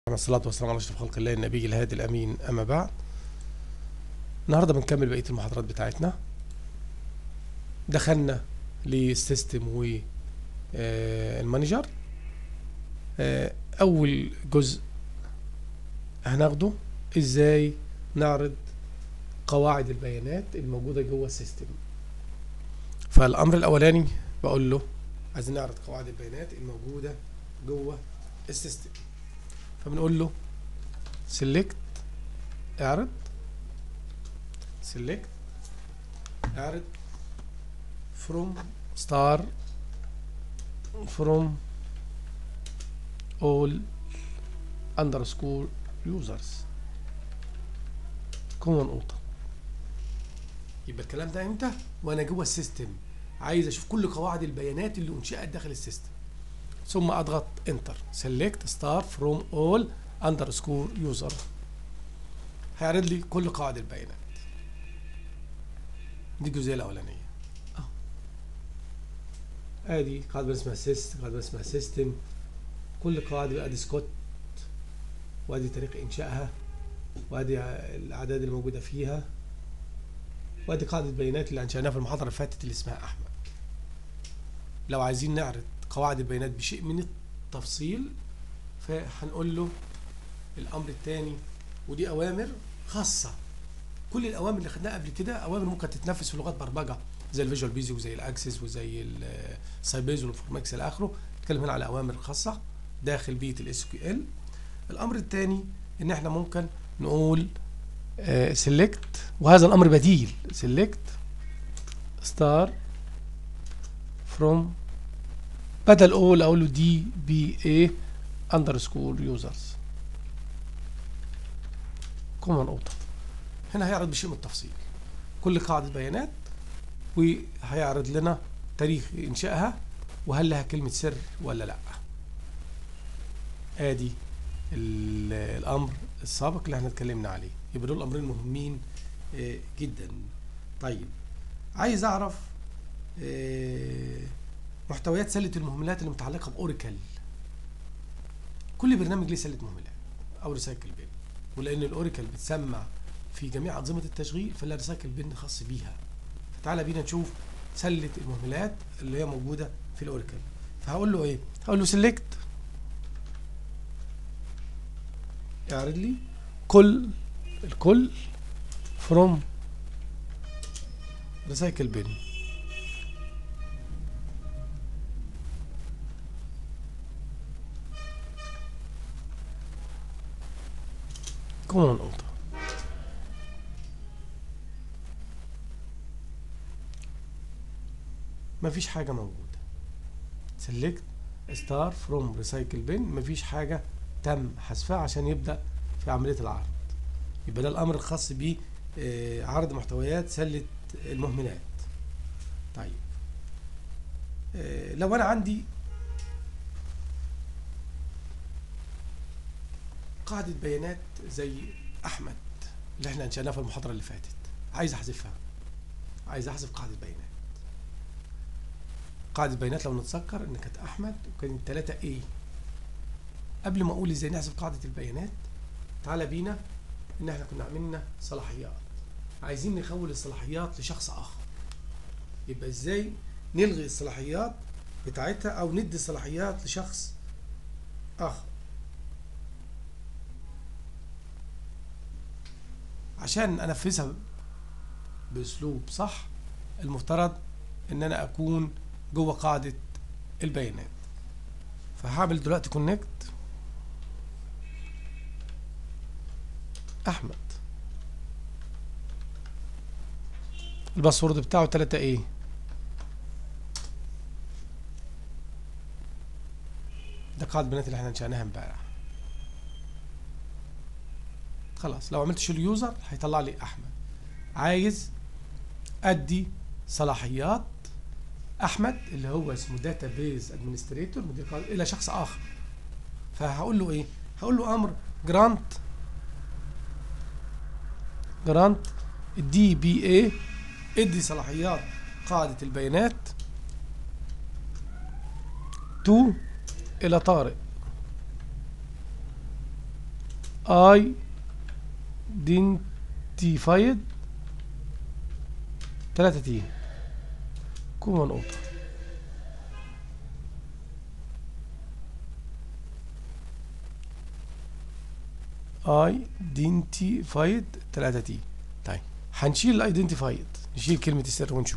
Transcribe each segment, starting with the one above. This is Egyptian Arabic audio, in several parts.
على الصلاة والسلام على أشرف خلق الله النبي الهادي الأمين أما بعد النهاردة بنكمل بقية المحاضرات بتاعتنا دخلنا للسيستم والمانجر أول جزء هناخده إزاي نعرض قواعد البيانات الموجودة جوه السيستم فالأمر الأولاني بقول له عايزين نعرض قواعد البيانات الموجودة جوه السيستم فبنقول له select اعرض select اعرض from star from all underscore users كومن نقطة يبقى الكلام ده امتى وانا جوه السيستم عايز اشوف كل قواعد البيانات اللي انشئت داخل السيستم ثم اضغط انتر سيلكت ستار فروم اول اندرسكور يوزر هيعرض لي كل قواعد البيانات دي الجزئيه الاولانيه اهو ادي قاعده اسمها سيست قاعده اسمها سيستم كل قواعد ادي سكوت وادي تاريخ انشائها وادي الاعداد الموجوده فيها وادي قاعده البيانات اللي انشاناها في المحاضره اللي فاتت اللي اسمها احمد لو عايزين نعرض قواعد البيانات بشيء من التفصيل فهنقول له الامر الثاني ودي اوامر خاصه كل الاوامر اللي خدناها قبل كده اوامر ممكن تتنفذ في لغات برمجه زي الفيجوال بيزك وزي الاكسس وزي السايبيز والفورمكس الى اخره نتكلم هنا على اوامر خاصه داخل بيئه الاس كيو ال الامر الثاني ان احنا ممكن نقول سيلكت وهذا الامر بديل سيلكت ستار فروم بدل اول اقول له دي بي اي اندرسكور يوزرز كومن نقطة هنا هيعرض بشيء من التفصيل كل قاعدة بيانات وهيعرض لنا تاريخ انشائها وهل لها كلمة سر ولا لا ادي الامر السابق اللي احنا اتكلمنا عليه يبقى دول الامرين مهمين جدا طيب عايز اعرف محتويات سلة المهملات اللي متعلقة بأوراكل كل برنامج ليه سلة مهملات أو ريسايكل بين ولأن الأوراكل بتسمع في جميع أنظمة التشغيل فلا ريسايكل بين خاص بيها فتعالى بينا نشوف سلة المهملات اللي هي موجودة في الأوراكل فهقول له إيه؟ هقول له سيلكت اعرض لي كل الكل فروم ريسايكل بين كومن نقطة مفيش حاجة موجودة سيلكت ستار فروم ريسايكل بين مفيش حاجة تم حذفها عشان يبدأ في عملية العرض يبقى ده الأمر الخاص ب عرض محتويات سلة المهملات طيب لو أنا عندي قاعدة بيانات زي أحمد اللي احنا انشأناها في المحاضرة اللي فاتت عايز أحذفها عايز أحذف قاعدة بيانات قاعدة بيانات لو نتذكر إن كانت أحمد وكانت 3 A قبل ما أقول إزاي نحذف قاعدة البيانات تعالى بينا إن احنا كنا عملنا صلاحيات عايزين نخول الصلاحيات لشخص آخر يبقى إزاي نلغي الصلاحيات بتاعتها أو ندي صلاحيات لشخص آخر عشان انفذها باسلوب صح المفترض ان انا اكون جوه قاعده البيانات فهعمل دلوقتي كونكت احمد الباسورد بتاعه 3 ايه ده قاعده البيانات اللي احنا انشأناها امبارح خلاص لو عملت شو اليوزر هيطلع لي احمد عايز ادي صلاحيات احمد اللي هو اسمه داتا بيز ادمنستريتور مدير قاعده الى شخص اخر فهقول له ايه هقول له امر جرانت جرانت دي بي اي ادي صلاحيات قاعده البيانات تو الى طارق identified 3 تي كوما نقطة identified 3 تي طيب هنشيل الايدنتيفايد نشيل كلمة السر ونشوف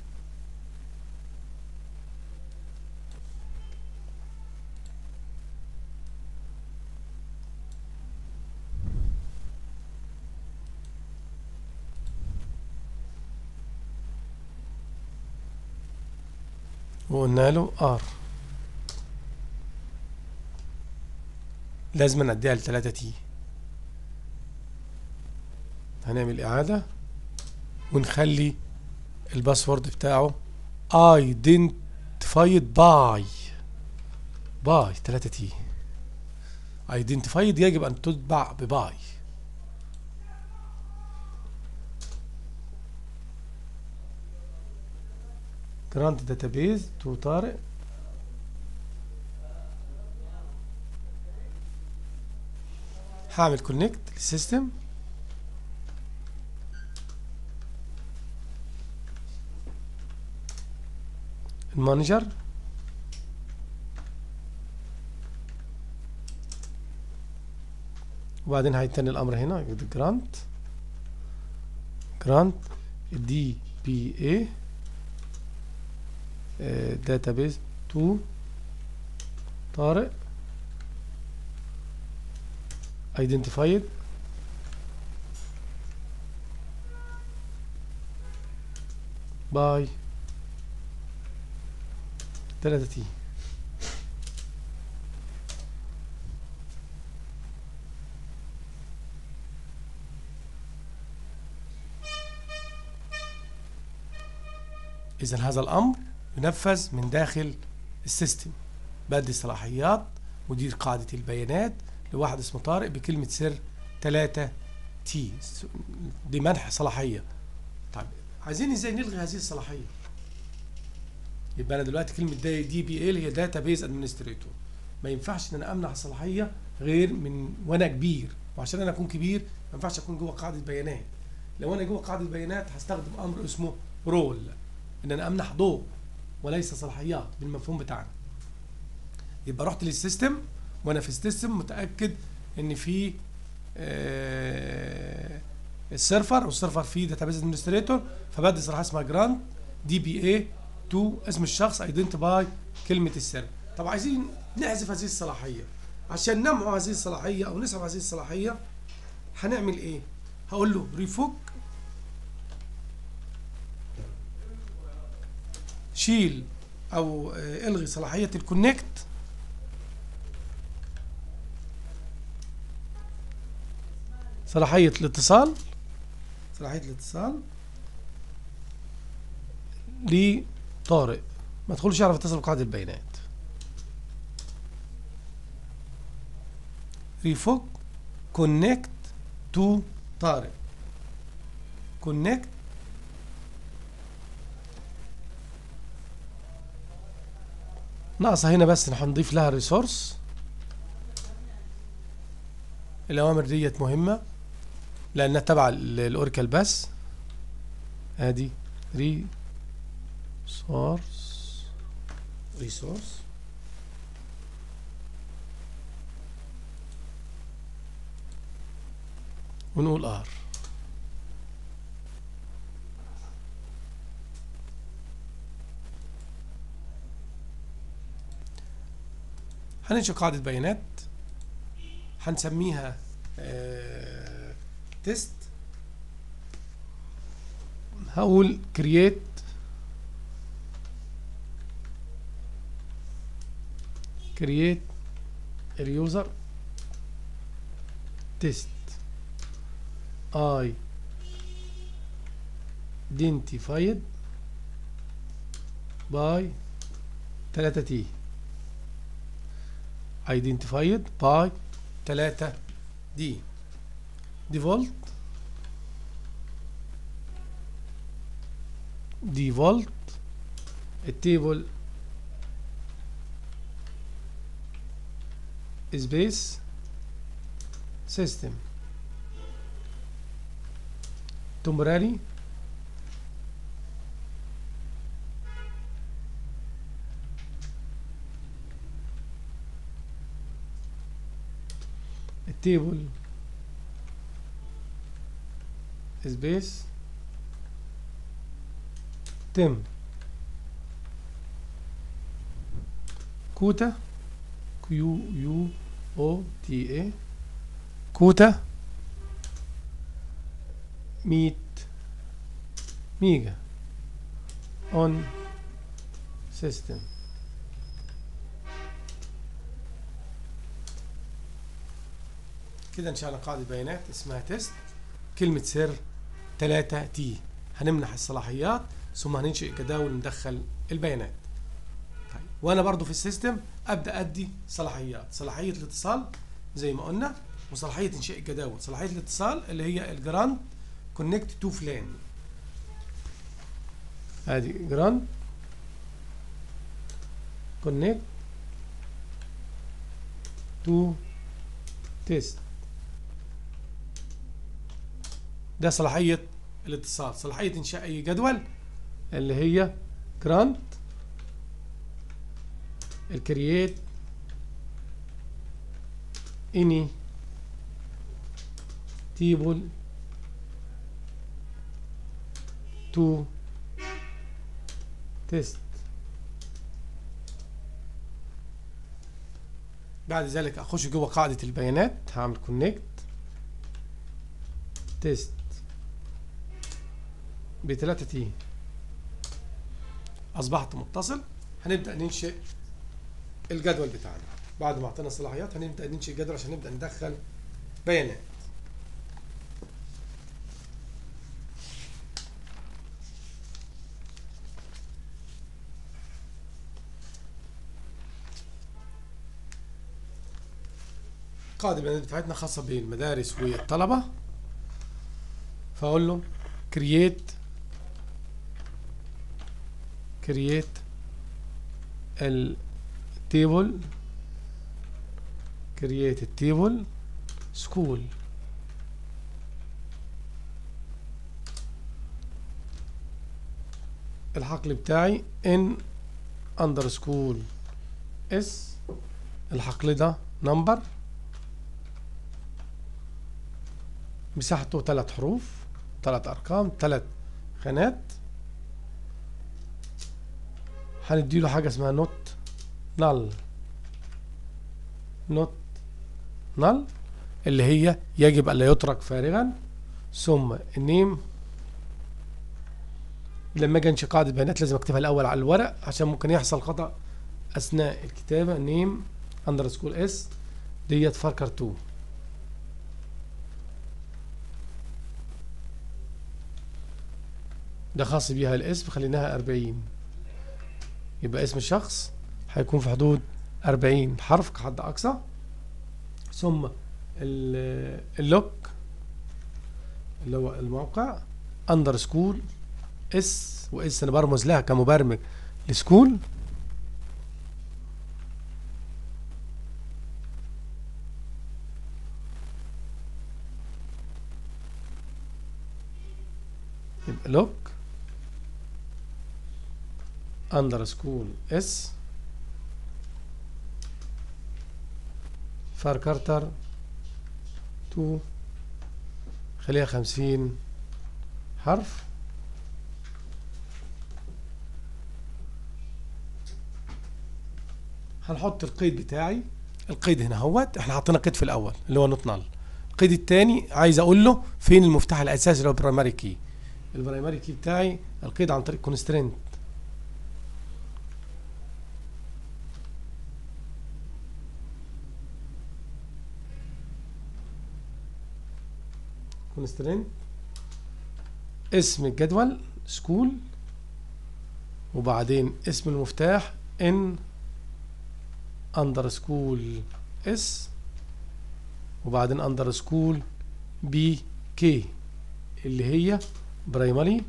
وقلنا له ار لازم نديها لتلاتة تي هنعمل اعادة ونخلي الباسورد بتاعه identified by by 3 تي identified يجب ان تتبع بباي grant database to طارق هعمل كونكت للسيستم المانجر وبعدين هيتني الامر هنا جرانت جرانت دي بي اي database to طارق identified by 3 تي إذا هذا الأمر ينفذ من داخل السيستم بدي صلاحيات مدير قاعدة البيانات لواحد اسمه طارق بكلمة سر 3 تي دي منح صلاحية طيب عايزين ازاي نلغي هذه الصلاحية يبقى انا دلوقتي كلمة دي, دي بي ال هي داتا بيز ادمنستريتور ما ينفعش ان انا امنح الصلاحية غير من وانا كبير وعشان انا اكون كبير ما ينفعش اكون جوه قاعدة بيانات لو انا جوه قاعدة بيانات هستخدم امر اسمه رول ان انا امنح ضوء وليس صلاحيات بالمفهوم بتاعنا يبقى رحت للسيستم وانا في السيستم متاكد ان في آه السيرفر والسيرفر فيه داتابيز ادمنستريتور فبدي صلاحيه اسمها جراند دي بي اي تو اسم الشخص ايدنتيفاي كلمه السر طب عايزين نحذف هذه الصلاحيه عشان نمحو هذه الصلاحيه او نسحب هذه الصلاحيه هنعمل ايه هقول له ريفوك شيل او الغي صلاحيه الكونكت صلاحيه الاتصال صلاحيه الاتصال لطارق ما تدخلش يعرف يتصل بقاعده البيانات ريفوك كونكت تو طارق كونكت ناقصة هنا بس هنضيف لها ريسورس الأوامر ديت مهمة لأنها تبع الأوركل بس ادي ريسورس ريسورس ونقول ار هننشئ قاعدة بيانات هنسميها آه تيست هقول create create اليوزر test I identified by 3 تي identified by 3 دي default default التيبل سبيس system temporary التيبل سبيس تم كوتا كيو يو او تي اي كوتا ميت ميجا اون سيستم كده انشأنا قاعدة بيانات اسمها تيست كلمة سر 3 تي هنمنح الصلاحيات ثم هننشئ جداول ندخل البيانات طيب وانا برضو في السيستم ابدا ادي صلاحيات صلاحيه الاتصال زي ما قلنا وصلاحيه انشاء الجداول صلاحيه الاتصال اللي هي الجراند كونكت تو فلان ادي جراند كونكت تو تيست ده صلاحيه الاتصال صلاحيه انشاء اي جدول اللي هي جراند الكرييت اني تيبل تو تيست بعد ذلك اخش جوه قاعده البيانات هعمل كونكت تيست ب 3 تي اصبحت متصل هنبدا ننشئ الجدول بتاعنا بعد ما اعطينا الصلاحيات هنبدا ننشئ جدول عشان نبدا ندخل بيانات قاعدة البيانات بتاعتنا خاصة بالمدارس والطلبة فأقول له create create التيبل create التيبل school الحقل بتاعي ان underscore اس الحقل ده نمبر مساحته ثلاث حروف ثلاث ارقام ثلاث خانات هنديله حاجه اسمها نوت نل نوت نل اللي هي يجب الا يترك فارغا ثم النيم لما اجي انشئ قاعده بيانات لازم اكتبها الاول على الورق عشان ممكن يحصل خطا اثناء الكتابه نيم اندرسكول اس ديت فاركر 2 ده خاص بيها الاسم خليناها 40 يبقى اسم الشخص هيكون في حدود 40 حرف كحد اقصى ثم اللوك اللي هو الموقع اندرسكول اس واس انا برمز لها كمبرمج لسكول يبقى لوك اندرسكول اس فار كارتر تو خليها خمسين حرف هنحط القيد بتاعي القيد هنا اهوت احنا حطينا قيد في الاول اللي هو نوت نال القيد الثاني عايز اقول له فين المفتاح الاساسي اللي هو البرايمري كي البرايمري كي بتاعي القيد عن طريق كونسترينت كونسترينت اسم الجدول سكول وبعدين اسم المفتاح ان اندرسكول اس وبعدين اندرسكول بي كي اللي هي برايمري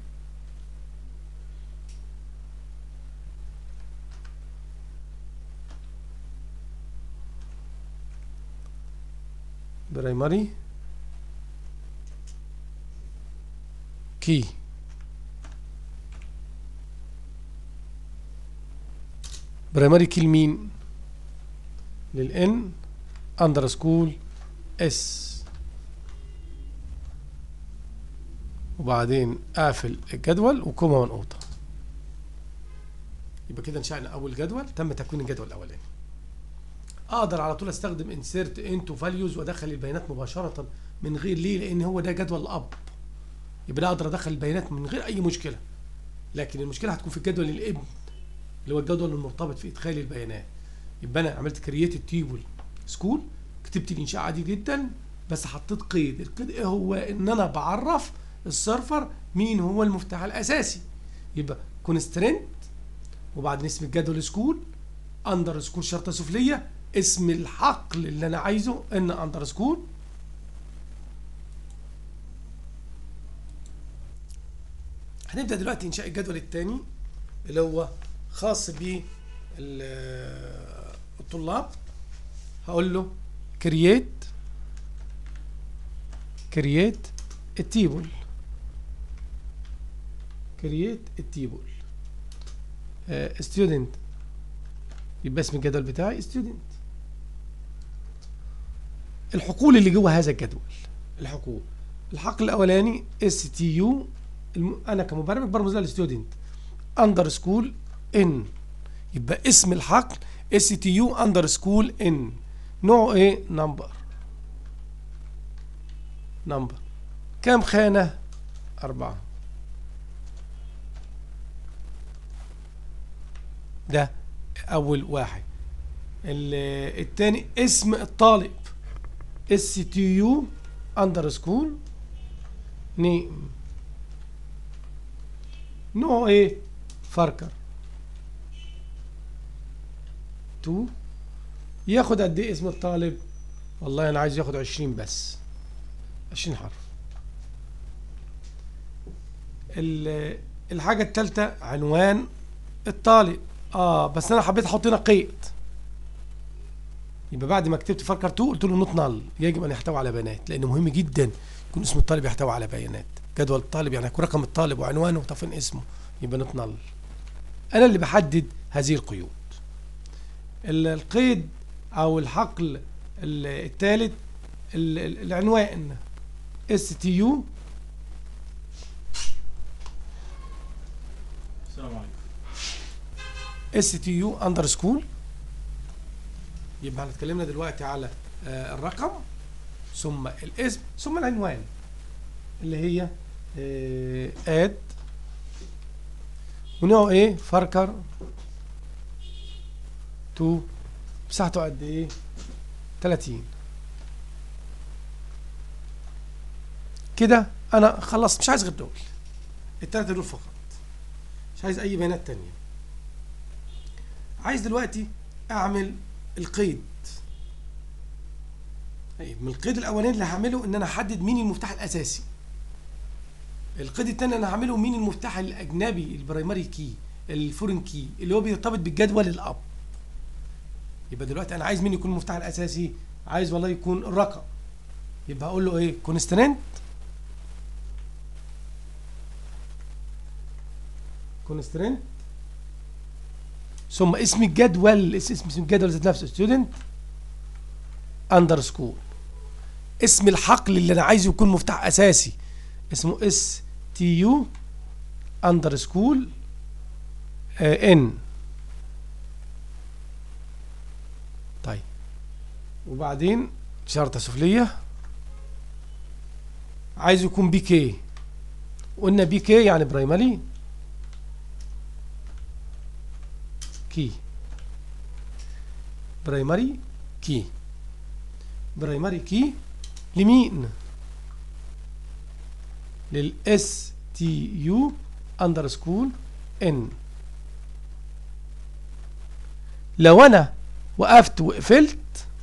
برايمري كي برايمري كي لمين للان اندرسكول اس وبعدين اقفل الجدول وكوما منقوطه يبقى كده انشأنا اول جدول تم تكوين الجدول الاولاني اقدر على طول استخدم انسيرت انتو فاليوز وادخل البيانات مباشره من غير ليه لان هو ده جدول الاب يبقى انا اقدر ادخل البيانات من غير اي مشكله لكن المشكله هتكون في الجدول الابن اللي هو الجدول المرتبط في ادخال البيانات يبقى انا عملت كرييت تيبل سكول كتبت الانشاء عادي جدا بس حطيت قيد القيد ايه هو ان انا بعرف السيرفر مين هو المفتاح الاساسي يبقى كونسترنت وبعدين اسم الجدول سكول اندر سكول شرطه سفليه اسم الحقل اللي انا عايزه ان اندر سكول هنبدا دلوقتي انشاء الجدول الثاني اللي هو خاص بالطلاب هقول له كرييت كرييت التيبل كرييت التيبل ستودنت يبقى اسم الجدول بتاعي ستودنت الحقول اللي جوه هذا الجدول الحقول الحقل الاولاني اس تي يو انا كمبرمج برمز لها الستودنت اندر سكول ان يبقى اسم الحقل اس تي يو اندر سكول ان نوعه ايه نمبر نمبر كام خانة أربعة ده أول واحد ال- التاني اسم الطالب اس تي يو اندر سكول نيم نوعه ايه فركر تو ياخد قد ايه اسم الطالب والله انا عايز ياخد عشرين بس عشرين حرف ال- الحاجة التالتة عنوان الطالب اه بس انا حبيت احط هنا قيد يبقى بعد ما كتبت فركر تو قلت له نوت نال يجب ان يحتوي على بيانات لانه مهم جدا يكون اسم الطالب يحتوي على بيانات جدول الطالب يعني يكون رقم الطالب وعنوانه وطفن اسمه يبقى نوت نال انا اللي بحدد هذه القيود ال- القيد او الحقل الثالث العنوان اس تي يو السلام عليكم اس تي يو اندر سكول يبقى احنا اتكلمنا دلوقتي على آه، الرقم ثم الاسم ثم العنوان اللي هي اد ونوعه ايه فركر تو مساحته قد ايه 30 كده انا خلصت مش عايز غير دول الثلاثه دول فقط مش عايز اي بيانات تانية عايز دلوقتي اعمل القيد طيب من القيد الاولاني اللي هعمله ان انا احدد مين المفتاح الاساسي القيد الثاني انا هعمله مين المفتاح الاجنبي البرايمري كي الفورين كي اللي هو بيرتبط بالجدول الاب يبقى دلوقتي انا عايز مين يكون المفتاح الاساسي عايز والله يكون الرقم يبقى اقول له ايه كونسترنت كونسترنت ثم اسم الجدول اس- اسم اسم الجدول ذات نفسه ستودنت اندرسكور اسم الحقل اللي انا عايزه يكون مفتاح اساسي اسمه اس تي يو اندرسكول ان طيب وبعدين شرطة سفلية عايز يكون بي كي قلنا بي كي يعني برايمري كي برايمري كي برايمري كي لمين للاس تي يو اندرسكول ان لو انا وقفت وقفلت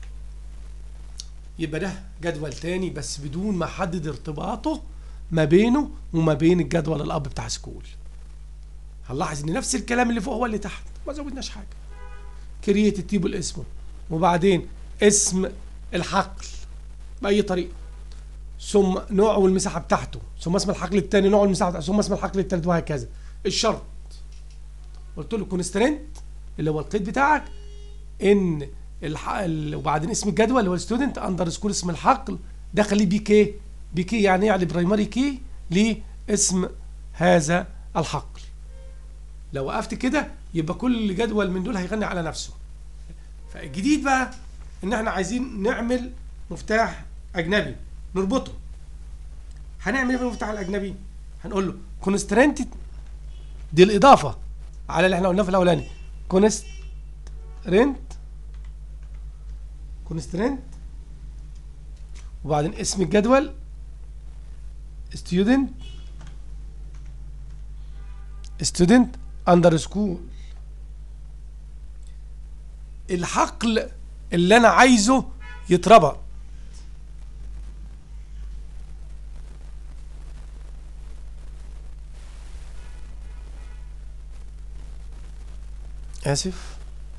يبقى ده جدول تاني بس بدون ما احدد ارتباطه ما بينه وما بين الجدول الاب بتاع سكول هنلاحظ ان نفس الكلام اللي فوق هو اللي تحت ما زودناش حاجه كرييت التيبل اسمه وبعدين اسم الحقل باي طريقه ثم نوعه والمساحه بتاعته ثم اسم الحقل الثاني نوعه والمساحه بتاعته ثم اسم الحقل الثالث وهكذا الشرط قلت له كونسترنت اللي هو القيد بتاعك ان الح... ال- وبعدين اسم الجدول اللي هو الستودنت اندر سكول اسم الحقل ده خليه بي كي بي كي يعني يعني برايمري كي لاسم هذا الحقل لو وقفت كده يبقى كل جدول من دول هيغني على نفسه فالجديد بقى ان احنا عايزين نعمل مفتاح اجنبي نربطه هنعمل ايه بالمفتاح الاجنبي هنقول له كونسترنت دي الاضافه على اللي احنا قلناه في الاولاني كونسترنت كونسترنت وبعدين اسم الجدول student student underscore الحقل اللي انا عايزه يتربط اسف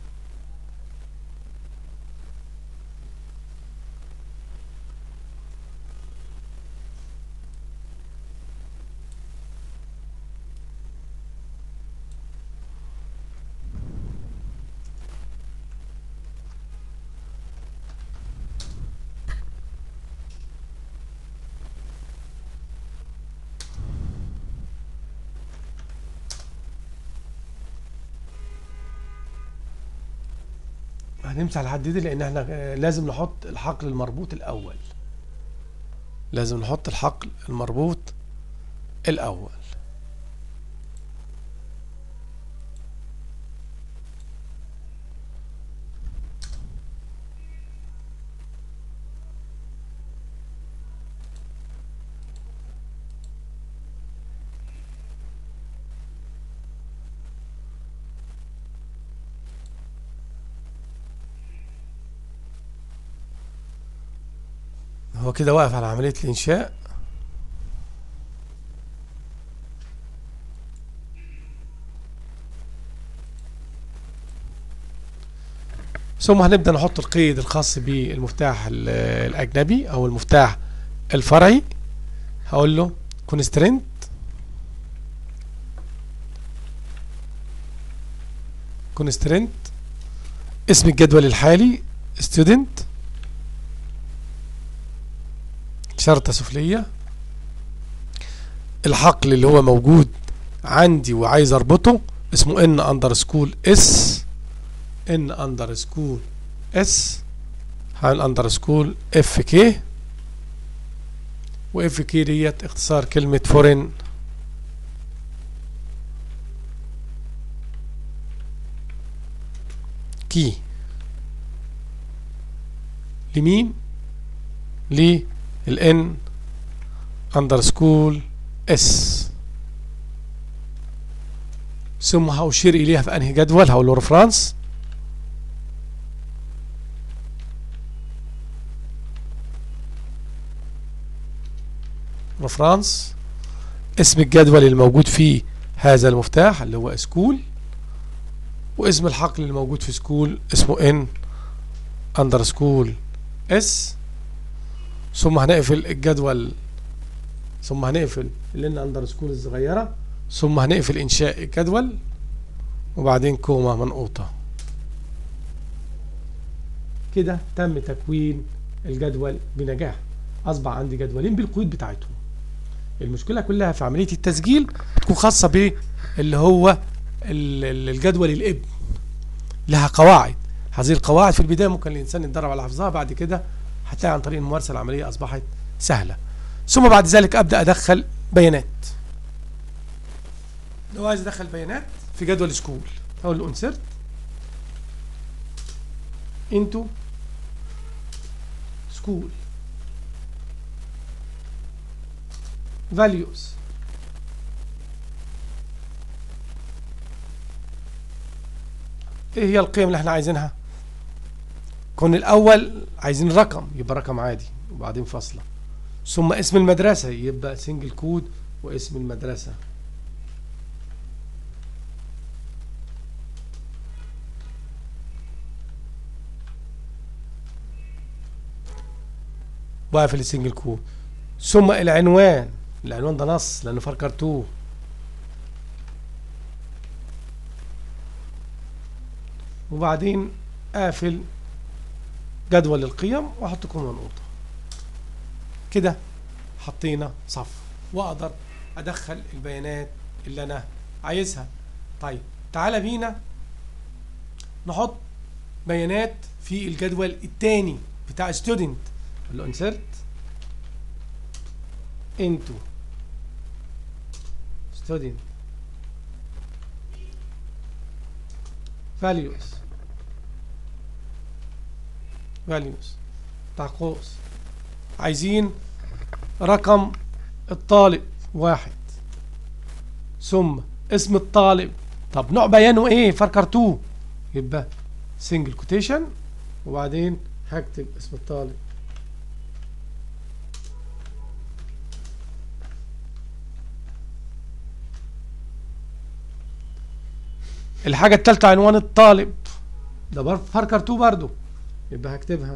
هنمسح الحد دي لان احنا آه، لازم نحط الحقل المربوط الاول لازم نحط الحقل المربوط الاول هو كده واقف على عملية الإنشاء ثم هنبدأ نحط القيد الخاص بالمفتاح ال- الأجنبي أو المفتاح الفرعي هقول له constraint constraint اسم الجدول الحالي student شرطة سفلية الحقل اللي هو موجود عندي وعايز اربطه اسمه ان اندر سكول اس ان اندر سكول اس هان اندر سكول اف كي واف كي ديت اختصار كلمة فورين كي لمين للان اندرسكول اس ثم هأشير إليها في أنهي جدول هقول له ريفرنس ريفرنس اسم الجدول الموجود فيه هذا المفتاح اللي هو سكول واسم الحقل اللي موجود في سكول اسمه ان اندرسكول اس ثم هنقفل الجدول ثم هنقفل اللين اندرسكول الصغيره ثم هنقفل انشاء الجدول وبعدين كوما منقوطه كده تم تكوين الجدول بنجاح اصبح عندي جدولين بالقيود بتاعتهم المشكله كلها في عمليه التسجيل تكون خاصه ب اللي هو ال- ال- الجدول الابن لها قواعد هذه القواعد في البدايه ممكن الانسان يتدرب على حفظها بعد كده هتلاقي عن طريق الممارسه العمليه اصبحت سهله ثم بعد ذلك ابدا ادخل بيانات لو عايز ادخل بيانات في جدول سكول اقول له انسرت انتو سكول values ايه هي القيم اللي احنا عايزينها كون الاول عايزين رقم يبقى رقم عادي وبعدين فاصله ثم اسم المدرسه يبقى سنجل كود واسم المدرسه واقفل السنجل كوت ثم العنوان العنوان ده نص لانه فاركر 2 وبعدين قافل جدول القيم واحط كومه نقطه كده حطينا صف واقدر ادخل البيانات اللي انا عايزها طيب تعالى بينا نحط بيانات في الجدول الثاني بتاع ستودنت اقول له انسرت into student values values بتاع قوس عايزين رقم الطالب واحد ثم اسم الطالب طب نوع بيانه ايه فاركر 2 يبقى سنجل كوتيشن وبعدين هكتب اسم الطالب الحاجة التالتة عنوان الطالب ده بر- فاركر 2 برضو يبقى هكتبها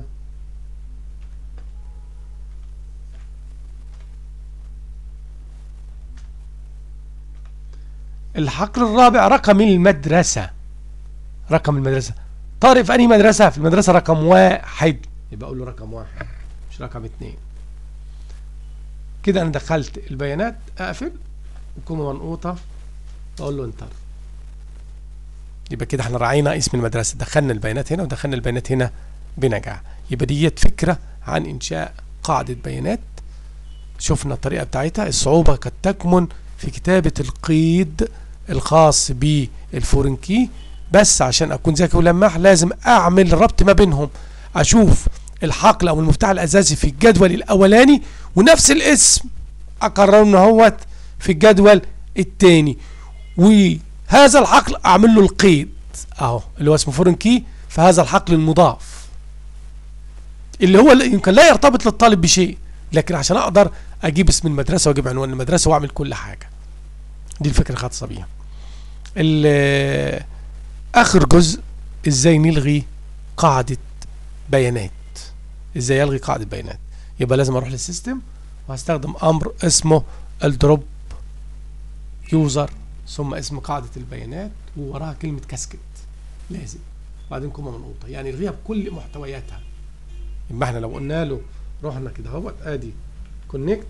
الحقل الرابع رقم المدرسة رقم المدرسة طارق في أنهي مدرسة؟ في المدرسة رقم واحد يبقى أقول له رقم واحد مش رقم اتنين كده أنا دخلت البيانات أقفل وكومة منقوطة أقول له انتر يبقى كده احنا راعينا اسم المدرسة دخلنا البيانات هنا ودخلنا البيانات هنا بنجاح يبقى ديت فكرة عن إنشاء قاعدة بيانات شفنا الطريقة بتاعتها الصعوبة قد تكمن في كتابة القيد الخاص بالفورن كي بس عشان أكون ذكي ولماح لازم أعمل ربط ما بينهم أشوف الحقل أو المفتاح الأساسي في الجدول الأولاني ونفس الاسم أقرر إن هوت في الجدول الثاني وهذا الحقل أعمل له القيد أهو اللي هو اسمه فورن كي فهذا الحقل المضاف اللي هو اللي يمكن لا يرتبط للطالب بشيء لكن عشان اقدر اجيب اسم المدرسه واجيب عنوان المدرسه واعمل كل حاجه دي الفكره الخاصه بيها ال- اخر جزء ازاي نلغي قاعده بيانات ازاي الغي قاعده بيانات يبقى لازم اروح للسيستم وهستخدم امر اسمه الدروب يوزر ثم اسم قاعده البيانات ووراها كلمه كاسكت لازم بعدين كومه منقوطه يعني الغيها بكل محتوياتها يبقى احنا لو قلنا له رحنا كده اهوت ادي كونكت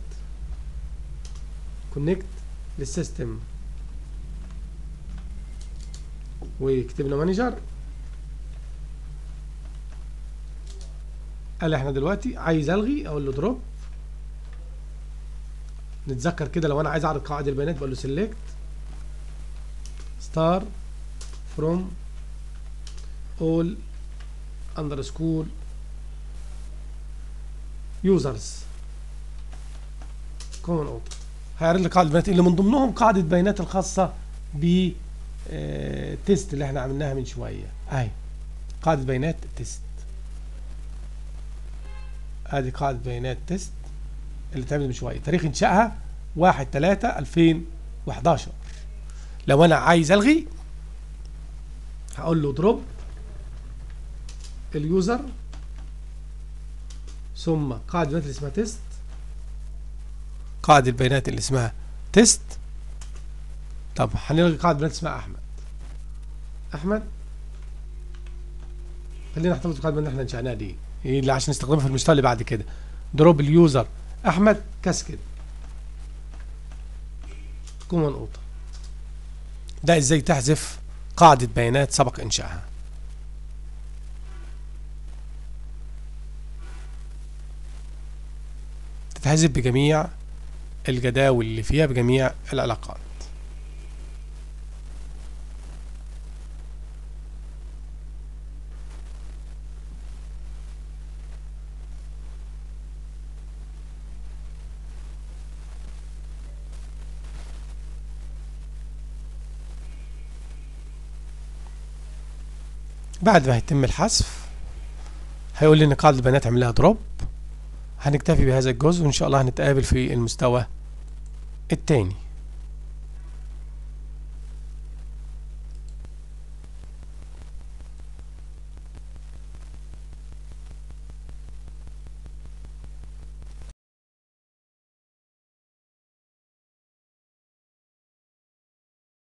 كونكت للسيستم وكتبنا مانجر قال احنا دلوقتي عايز الغي اقول له دروب نتذكر كده لو انا عايز اعرض قواعد البيانات بقول له سيلكت ستار فروم اول اندرسكور يوزرز كومن اوتو هيعرض لي قاعده بيانات اللي من ضمنهم قاعده بيانات الخاصه ب آه، تيست اللي احنا عملناها من شويه اهي قاعده بيانات تيست ادي قاعده بيانات تيست اللي اتعملت من شويه تاريخ انشائها 1 3 2011 لو انا عايز الغي هقول له دروب اليوزر ثم قاعدة البيانات اللي اسمها تيست قاعدة البيانات اللي اسمها تيست طب هنلغي قاعدة بيانات اسمها أحمد أحمد خلينا نحتفظ بقاعدة البيانات اللي احنا انشأناها دي إيه اللي عشان نستخدمها في المستوى اللي بعد كده دروب اليوزر أحمد كاسكت كومن نقطة ده ازاي تحذف قاعدة بيانات سبق إنشائها تتحذف بجميع الجداول اللي فيها بجميع العلاقات بعد ما يتم الحذف هيقول لي ان قاعدة البيانات عملها دروب هنكتفي بهذا الجزء وإن شاء الله هنتقابل في المستوى التاني